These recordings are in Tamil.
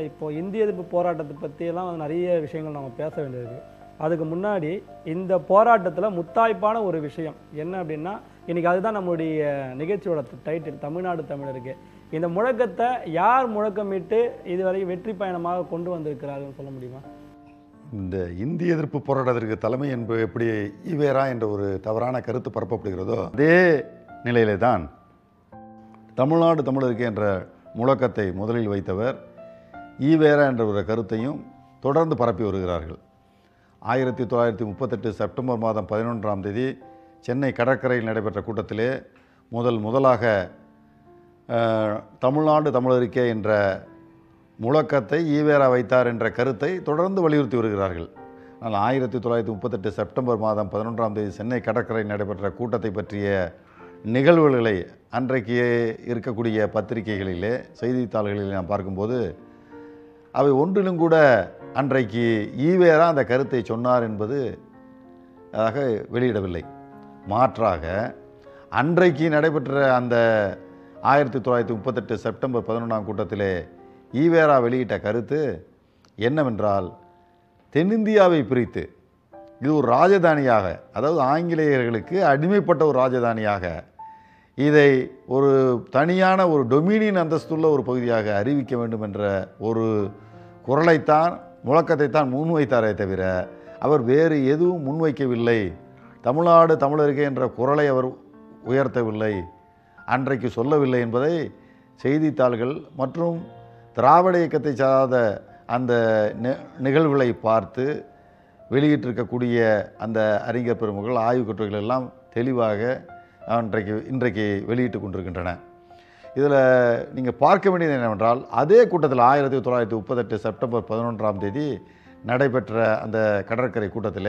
இப்போ இந்திய எதிர்ப்பு போராட்டத்தை பற்றியெல்லாம் வந்து நிறைய விஷயங்கள் நம்ம பேச வேண்டியது அதுக்கு முன்னாடி இந்த போராட்டத்தில் முத்தாய்ப்பான ஒரு விஷயம் என்ன அப்படின்னா இன்னைக்கு அதுதான் நம்மளுடைய நிகழ்ச்சியோட டைட்டில் தமிழ்நாடு தமிழருக்கு இந்த முழக்கத்தை யார் முழக்கமிட்டு இதுவரை வெற்றி பயணமாக கொண்டு வந்திருக்கிறார்கள் சொல்ல முடியுமா இந்த இந்திய எதிர்ப்பு போராட்டத்திற்கு தலைமை என்பது எப்படி ஈவேரா என்ற ஒரு தவறான கருத்து பரப்பப்படுகிறதோ அதே நிலையிலே தான் தமிழ்நாடு தமிழருக்கு என்ற முழக்கத்தை முதலில் வைத்தவர் ஈவேரா என்ற ஒரு கருத்தையும் தொடர்ந்து பரப்பி வருகிறார்கள் ஆயிரத்தி தொள்ளாயிரத்தி முப்பத்தெட்டு செப்டம்பர் மாதம் பதினொன்றாம் தேதி சென்னை கடற்கரையில் நடைபெற்ற கூட்டத்திலே முதல் முதலாக அஹ், தமிழ்நாடு தமிழருக்கே என்ற முழக்கத்தை ஈவேரா வைத்தார் என்ற கருத்தை தொடர்ந்து வலியுறுத்தி வருகிறார்கள் ஆனால் ஆயிரத்தி தொள்ளாயிரத்தி முப்பத்தெட்டு செப்டம்பர் மாதம் பதினொன்றாம் தேதி சென்னை கடற்கரையில் நடைபெற்ற கூட்டத்தை பற்றிய நிகழ்வுகளை அன்றைக்கு இருக்கக்கூடிய பத்திரிகைகளிலே செய்தித்தாள்களிலே நாம் பார்க்கும்போது அவை ஒன்றிலும் கூட அன்றைக்கு ஈவேரா அந்த கருத்தை சொன்னார் என்பது ஆக வெளியிடவில்லை மாற்றாக அன்றைக்கு நடைபெற்ற அந்த ஆயிரத்தி தொள்ளாயிரத்தி முப்பத்தெட்டு செப்டம்பர் பதினொன்றாம் கூட்டத்திலே ஈவேரா வெளியிட்ட கருத்து என்னவென்றால் தென்னிந்தியாவை பிரித்து இது ஒரு ராஜதானியாக அதாவது ஆங்கிலேயர்களுக்கு அடிமைப்பட்ட ஒரு ராஜதானியாக இதை ஒரு தனியான ஒரு டொமினியன் அந்தஸ்துள்ள ஒரு பகுதியாக அறிவிக்க வேண்டும் என்ற ஒரு குரலைத்தான் முழக்கத்தைத்தான் முன்வைத்தாரே தவிர அவர் வேறு எதுவும் முன்வைக்கவில்லை தமிழ்நாடு தமிழருக்கு என்ற குரலை அவர் உயர்த்தவில்லை அன்றைக்கு சொல்லவில்லை என்பதை செய்தித்தாள்கள் மற்றும் திராவிட இயக்கத்தை சார்ந்த அந்த நி- நிகழ்வுகளை பார்த்து வெளியிட்டிருக்கக்கூடிய அந்த அறிஞர் பெருமக்கள் ஆய்வுக் கட்டுரைகள் எல்லாம் தெளிவாக அன்றைக்கு இன்றைக்கு வெளியிட்டு கொண்டிருக்கின்றன இதில் நீங்கள் பார்க்க வேண்டியது என்னவென்றால் அதே கூட்டத்தில் ஆயிரத்தி தொள்ளாயிரத்தி முப்பத்தெட்டு செப்டம்பர் பதினொன்றாம் தேதி நடைபெற்ற அந்த கடற்கரை கூட்டத்தில்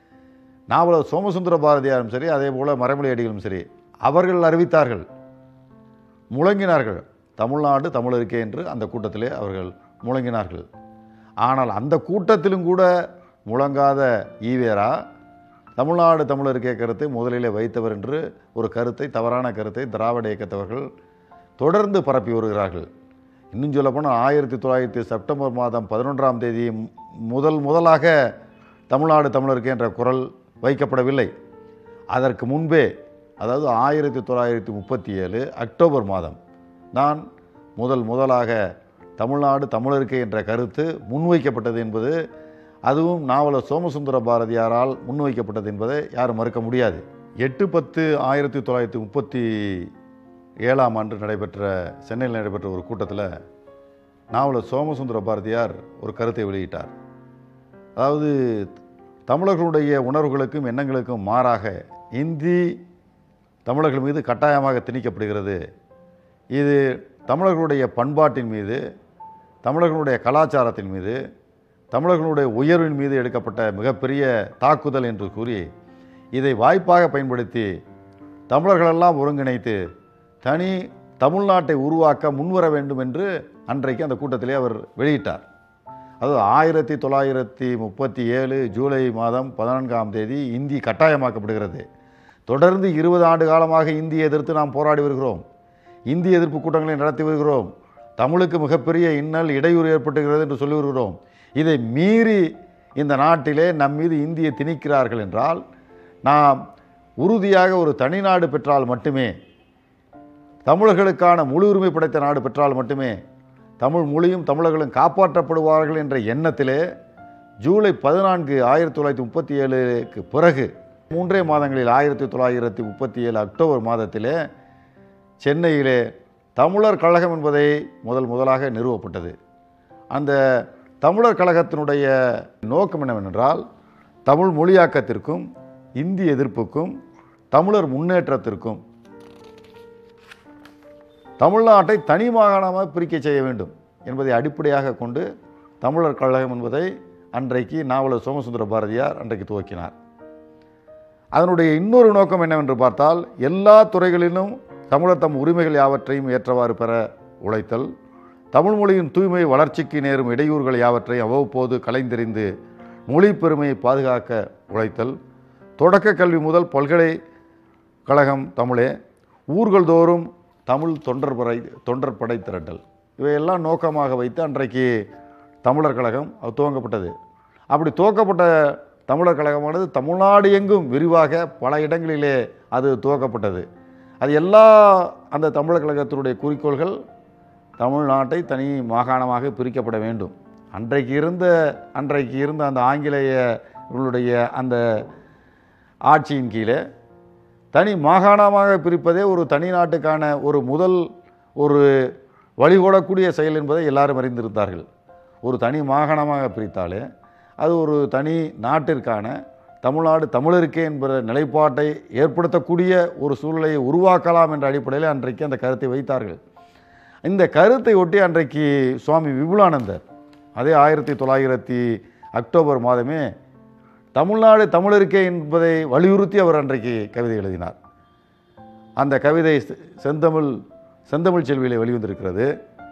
நாவலர் சோமசுந்தர பாரதியாரும் சரி அதே போல் மறைமொழி அடிகளும் சரி அவர்கள் அறிவித்தார்கள் முழங்கினார்கள் தமிழ்நாடு தமிழருக்கே என்று அந்த கூட்டத்திலே அவர்கள் முழங்கினார்கள் ஆனால் அந்த கூட்டத்திலும் கூட முழங்காத ஈவேரா தமிழ்நாடு தமிழருக்கே கருத்தை முதலிலே வைத்தவர் என்று ஒரு கருத்தை தவறான கருத்தை திராவிட இயக்கத்தவர்கள் தொடர்ந்து பரப்பி வருகிறார்கள் இன்னும் சொல்லப்போனால் ஆயிரத்தி தொள்ளாயிரத்தி செப்டம்பர் மாதம் பதினொன்றாம் தேதி மு- முதல் முதலாக தமிழ்நாடு தமிழருக்கு என்ற குரல் வைக்கப்படவில்லை அதற்கு முன்பே அதாவது ஆயிரத்தி தொள்ளாயிரத்தி முப்பத்தி ஏழு அக்டோபர் மாதம் தான் முதல் முதலாக தமிழ்நாடு தமிழருக்கு என்ற கருத்து முன்வைக்கப்பட்டது என்பது அதுவும் நாவலர் சோமசுந்தர பாரதியாரால் முன்வைக்கப்பட்டது என்பதை யாரும் மறுக்க முடியாது எட்டு பத்து ஆயிரத்தி தொள்ளாயிரத்தி முப்பத்தி ஏழாம் ஆண்டு நடைபெற்ற சென்னையில் நடைபெற்ற ஒரு கூட்டத்தில் நாவலர் சோமசுந்தர பாரதியார் ஒரு கருத்தை வெளியிட்டார் அதாவது தமிழர்களுடைய உணர்வுகளுக்கும் எண்ணங்களுக்கும் மாறாக இந்தி தமிழர்கள் மீது கட்டாயமாக திணிக்கப்படுகிறது இது தமிழர்களுடைய பண்பாட்டின் மீது தமிழர்களுடைய கலாச்சாரத்தின் மீது தமிழர்களுடைய உயர்வின் மீது எடுக்கப்பட்ட மிகப்பெரிய தாக்குதல் என்று கூறி இதை வாய்ப்பாக பயன்படுத்தி தமிழர்களெல்லாம் ஒருங்கிணைத்து தனி தமிழ்நாட்டை உருவாக்க முன்வர வேண்டும் என்று அன்றைக்கு அந்த கூட்டத்திலே அவர் வெளியிட்டார் அது ஆயிரத்தி தொள்ளாயிரத்தி முப்பத்தி ஏழு ஜூலை மாதம் பதினான்காம் தேதி இந்தி கட்டாயமாக்கப்படுகிறது தொடர்ந்து இருபது ஆண்டு காலமாக இந்தியை எதிர்த்து நாம் போராடி வருகிறோம் இந்தி எதிர்ப்பு கூட்டங்களை நடத்தி வருகிறோம் தமிழுக்கு மிகப்பெரிய இன்னல் இடையூறு ஏற்பட்டுகிறது என்று சொல்லி வருகிறோம் இதை மீறி இந்த நாட்டிலே நம் மீது இந்தியை திணிக்கிறார்கள் என்றால் நாம் உறுதியாக ஒரு தனிநாடு பெற்றால் மட்டுமே தமிழர்களுக்கான முழு உரிமை படைத்த நாடு பெற்றால் மட்டுமே தமிழ் மொழியும் தமிழர்களும் காப்பாற்றப்படுவார்கள் என்ற எண்ணத்திலே ஜூலை பதினான்கு ஆயிரத்தி தொள்ளாயிரத்தி முப்பத்தி ஏழுக்கு பிறகு மூன்றே மாதங்களில் ஆயிரத்தி தொள்ளாயிரத்தி முப்பத்தி ஏழு அக்டோபர் மாதத்திலே சென்னையிலே தமிழர் கழகம் என்பதை முதல் முதலாக நிறுவப்பட்டது அந்த தமிழர் கழகத்தினுடைய நோக்கம் என்னவென்றால் தமிழ் மொழியாக்கத்திற்கும் இந்தி எதிர்ப்புக்கும் தமிழர் முன்னேற்றத்திற்கும் தமிழ்நாட்டை தனி மாகாணமாக பிரிக்க செய்ய வேண்டும் என்பதை அடிப்படையாக கொண்டு தமிழர் கழகம் என்பதை அன்றைக்கு நாவலர் சோமசுந்தர பாரதியார் அன்றைக்கு துவக்கினார் அதனுடைய இன்னொரு நோக்கம் என்னவென்று பார்த்தால் எல்லா துறைகளிலும் தமிழர் தம் உரிமைகள் யாவற்றையும் ஏற்றவாறு பெற உழைத்தல் தமிழ் மொழியின் தூய்மை வளர்ச்சிக்கு நேரும் இடையூறுகள் யாவற்றையும் அவ்வப்போது கலைந்தெறிந்து மொழி பெருமையை பாதுகாக்க உழைத்தல் தொடக்க கல்வி முதல் பல்கலைக்கழகம் தமிழே ஊர்கள் தோறும் தமிழ் தொண்டர் படை தொண்டர் படை திரட்டல் இவையெல்லாம் நோக்கமாக வைத்து அன்றைக்கு தமிழர் கழகம் அது துவங்கப்பட்டது அப்படி துவக்கப்பட்ட தமிழர் கழகமானது தமிழ்நாடு எங்கும் விரிவாக பல இடங்களிலே அது துவக்கப்பட்டது அது எல்லா அந்த தமிழர் கழகத்தினுடைய குறிக்கோள்கள் தமிழ்நாட்டை தனி மாகாணமாக பிரிக்கப்பட வேண்டும் அன்றைக்கு இருந்த அன்றைக்கு இருந்த அந்த ஆங்கிலேயர்களுடைய அந்த ஆட்சியின் கீழே தனி மாகாணமாக பிரிப்பதே ஒரு தனி நாட்டுக்கான ஒரு முதல் ஒரு வழிகோடக்கூடிய செயல் என்பதை எல்லாரும் அறிந்திருந்தார்கள் ஒரு தனி மாகாணமாக பிரித்தாலே அது ஒரு தனி நாட்டிற்கான தமிழ்நாடு தமிழருக்கே என்கிற நிலைப்பாட்டை ஏற்படுத்தக்கூடிய ஒரு சூழ்நிலையை உருவாக்கலாம் என்ற அடிப்படையில் அன்றைக்கு அந்த கருத்தை வைத்தார்கள் இந்த கருத்தை ஒட்டி அன்றைக்கு சுவாமி விபுலானந்தர் அதே ஆயிரத்தி தொள்ளாயிரத்தி அக்டோபர் மாதமே தமிழ்நாடு தமிழருக்கே என்பதை வலியுறுத்தி அவர் அன்றைக்கு கவிதை எழுதினார் அந்த கவிதை செ- செந்தமிழ் செந்தமிழ் செல்வியிலே வெளிவந்திருக்கிறது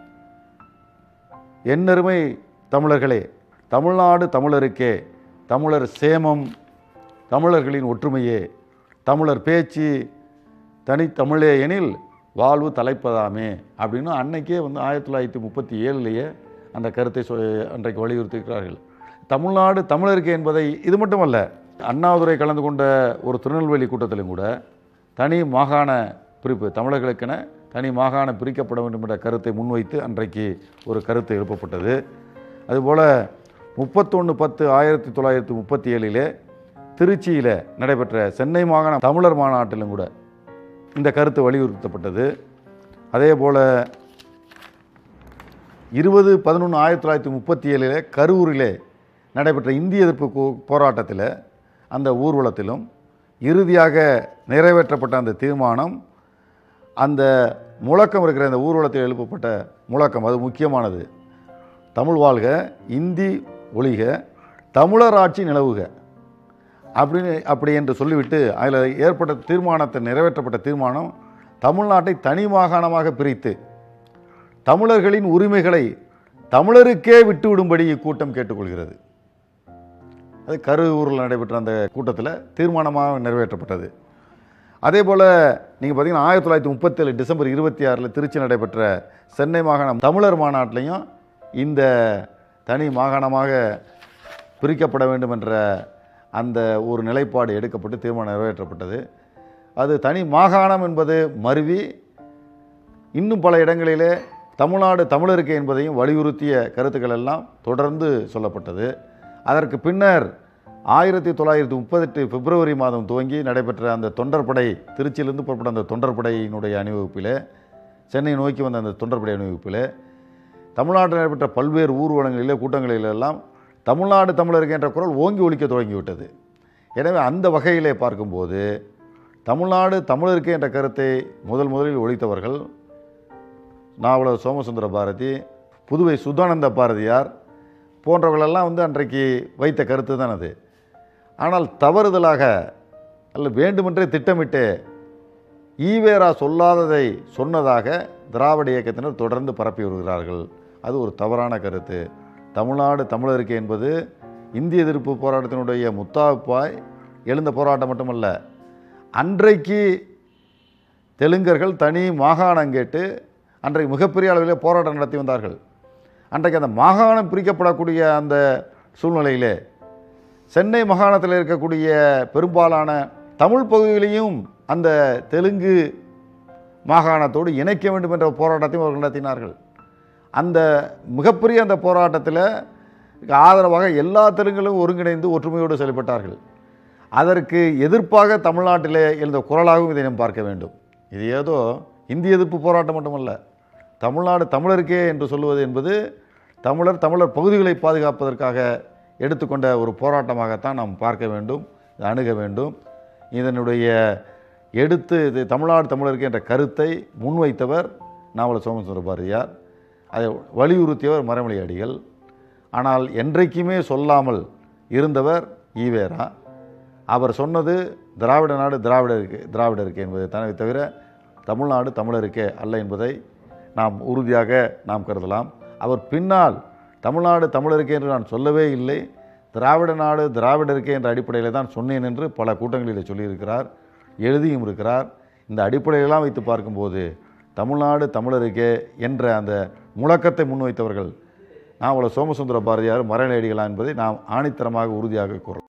என்னருமை தமிழர்களே தமிழ்நாடு தமிழருக்கே தமிழர் சேமம் தமிழர்களின் ஒற்றுமையே தமிழர் பேச்சு தனித்தமிழே எனில் வாழ்வு தலைப்பதாமே அப்படின்னு அன்னைக்கே வந்து ஆயிரத்தி தொள்ளாயிரத்தி முப்பத்தி ஏழுலேயே அந்த கருத்தை சொ அன்றைக்கு வலியுறுத்தியிருக்கிறார்கள் தமிழ்நாடு தமிழருக்கு என்பதை இது மட்டுமல்ல அண்ணாதுரை கலந்து கொண்ட ஒரு திருநெல்வேலி கூட்டத்திலும் கூட தனி மாகாண பிரிப்பு தமிழர்களுக்கென தனி மாகாணம் பிரிக்கப்பட வேண்டும் என்ற கருத்தை முன்வைத்து அன்றைக்கு ஒரு கருத்து எழுப்பப்பட்டது அதுபோல் முப்பத்தொன்று பத்து ஆயிரத்தி தொள்ளாயிரத்தி முப்பத்தி ஏழிலே திருச்சியில் நடைபெற்ற சென்னை மாகாண தமிழர் மாநாட்டிலும் கூட இந்த கருத்து வலியுறுத்தப்பட்டது அதே போல் இருபது பதினொன்று ஆயிரத்தி தொள்ளாயிரத்தி முப்பத்தி ஏழில் கரூரிலே நடைபெற்ற இந்திய எதிர்ப்பு போ- போராட்டத்தில் அந்த ஊர்வலத்திலும் இறுதியாக நிறைவேற்றப்பட்ட அந்த தீர்மானம் அந்த முழக்கம் இருக்கிற அந்த ஊர்வலத்தில் எழுப்பப்பட்ட முழக்கம் அது முக்கியமானது தமிழ் வாழ்க இந்தி ஒழிக தமிழர் ஆட்சி நிலவுக அப்படின்னு அப்படி என்று சொல்லிவிட்டு அதில் ஏற்பட்ட தீர்மானத்தை நிறைவேற்றப்பட்ட தீர்மானம் தமிழ்நாட்டை தனி மாகாணமாக பிரித்து தமிழர்களின் உரிமைகளை தமிழருக்கே விட்டுவிடும்படி இக்கூட்டம் கேட்டுக்கொள்கிறது அது கரூரில் நடைபெற்ற அந்த கூட்டத்தில் தீர்மானமாக நிறைவேற்றப்பட்டது அதே போல் நீங்கள் பார்த்தீங்கன்னா ஆயிரத்தி தொள்ளாயிரத்தி முப்பத்தேழு டிசம்பர் இருபத்தி ஆறில் திருச்சி நடைபெற்ற சென்னை மாகாணம் தமிழர் மாநாட்டிலையும் இந்த தனி மாகாணமாக பிரிக்கப்பட வேண்டும் என்ற அந்த ஒரு நிலைப்பாடு எடுக்கப்பட்டு தீர்மானம் நிறைவேற்றப்பட்டது அது தனி மாகாணம் என்பது மருவி இன்னும் பல இடங்களிலே தமிழ்நாடு தமிழருக்கு என்பதையும் வலியுறுத்திய கருத்துக்கள் எல்லாம் தொடர்ந்து சொல்லப்பட்டது அதற்கு பின்னர் ஆயிரத்தி தொள்ளாயிரத்தி முப்பத்தெட்டு பிப்ரவரி மாதம் துவங்கி நடைபெற்ற அந்த தொண்டர்படை திருச்சியிலிருந்து புறப்பட்ட அந்த தொண்டர்படையினுடைய அணிவகுப்பிலே சென்னை நோக்கி வந்த அந்த தொண்டர்படை அணிவகுப்பிலே தமிழ்நாட்டில் நடைபெற்ற பல்வேறு ஊர்வலங்களிலே கூட்டங்களிலெல்லாம் தமிழ்நாடு தமிழருக்கு என்ற குரல் ஓங்கி ஒலிக்க தொடங்கிவிட்டது எனவே அந்த வகையிலே பார்க்கும்போது தமிழ்நாடு தமிழருக்கு என்ற கருத்தை முதல் முதலில் ஒழித்தவர்கள் நாவலர் சோமசுந்தர பாரதி புதுவை சுதானந்த பாரதியார் போன்றவர்களெல்லாம் வந்து அன்றைக்கு வைத்த கருத்து தான் அது ஆனால் தவறுதலாக அல்ல வேண்டுமென்றே திட்டமிட்டு ஈவேரா சொல்லாததை சொன்னதாக திராவிட இயக்கத்தினர் தொடர்ந்து பரப்பி வருகிறார்கள் அது ஒரு தவறான கருத்து தமிழ்நாடு தமிழருக்கு என்பது இந்திய எதிர்ப்பு போராட்டத்தினுடைய முத்தாய்ப்பாய் எழுந்த போராட்டம் மட்டுமல்ல அன்றைக்கு தெலுங்கர்கள் தனி மாகாணம் கேட்டு அன்றைக்கு மிகப்பெரிய அளவிலே போராட்டம் நடத்தி வந்தார்கள் அன்றைக்கு அந்த மாகாணம் பிரிக்கப்படக்கூடிய அந்த சூழ்நிலையிலே சென்னை மாகாணத்தில் இருக்கக்கூடிய பெரும்பாலான தமிழ் பகுதிகளையும் அந்த தெலுங்கு மாகாணத்தோடு இணைக்க வேண்டும் என்ற போராட்டத்தையும் அவர்கள் நடத்தினார்கள் அந்த மிகப்பெரிய அந்த போராட்டத்தில் ஆதரவாக எல்லா தெலுங்குகளும் ஒருங்கிணைந்து ஒற்றுமையோடு செயல்பட்டார்கள் அதற்கு எதிர்ப்பாக தமிழ்நாட்டிலே எழுந்த குரலாகவும் இதை நாம் பார்க்க வேண்டும் இது ஏதோ இந்திய எதிர்ப்பு போராட்டம் மட்டுமல்ல தமிழ்நாடு தமிழருக்கே என்று சொல்லுவது என்பது தமிழர் தமிழர் பகுதிகளை பாதுகாப்பதற்காக எடுத்துக்கொண்ட ஒரு போராட்டமாகத்தான் நாம் பார்க்க வேண்டும் இதை அணுக வேண்டும் இதனுடைய எடுத்து இது தமிழ்நாடு தமிழருக்கு என்ற கருத்தை முன்வைத்தவர் நாவல சோமசுந்தர பாரதியார் அதை வலியுறுத்தியவர் மரமலை அடிகள் ஆனால் என்றைக்குமே சொல்லாமல் இருந்தவர் ஈவேரா அவர் சொன்னது திராவிட நாடு திராவிடருக்கு திராவிடருக்கு என்பதை தவிர தவிர தமிழ்நாடு தமிழருக்கே அல்ல என்பதை நாம் உறுதியாக நாம் கருதலாம் அவர் பின்னால் தமிழ்நாடு தமிழருக்கே என்று நான் சொல்லவே இல்லை திராவிட நாடு திராவிடருக்கே என்ற அடிப்படையில் தான் சொன்னேன் என்று பல கூட்டங்களில் சொல்லியிருக்கிறார் எழுதியும் இருக்கிறார் இந்த அடிப்படையெல்லாம் வைத்து பார்க்கும்போது தமிழ்நாடு தமிழருக்கே என்ற அந்த முழக்கத்தை முன்வைத்தவர்கள் நாவல சோமசுந்தர பாரதியார் மறைநேடிகளா என்பதை நாம் ஆணித்தரமாக உறுதியாக கூறலாம்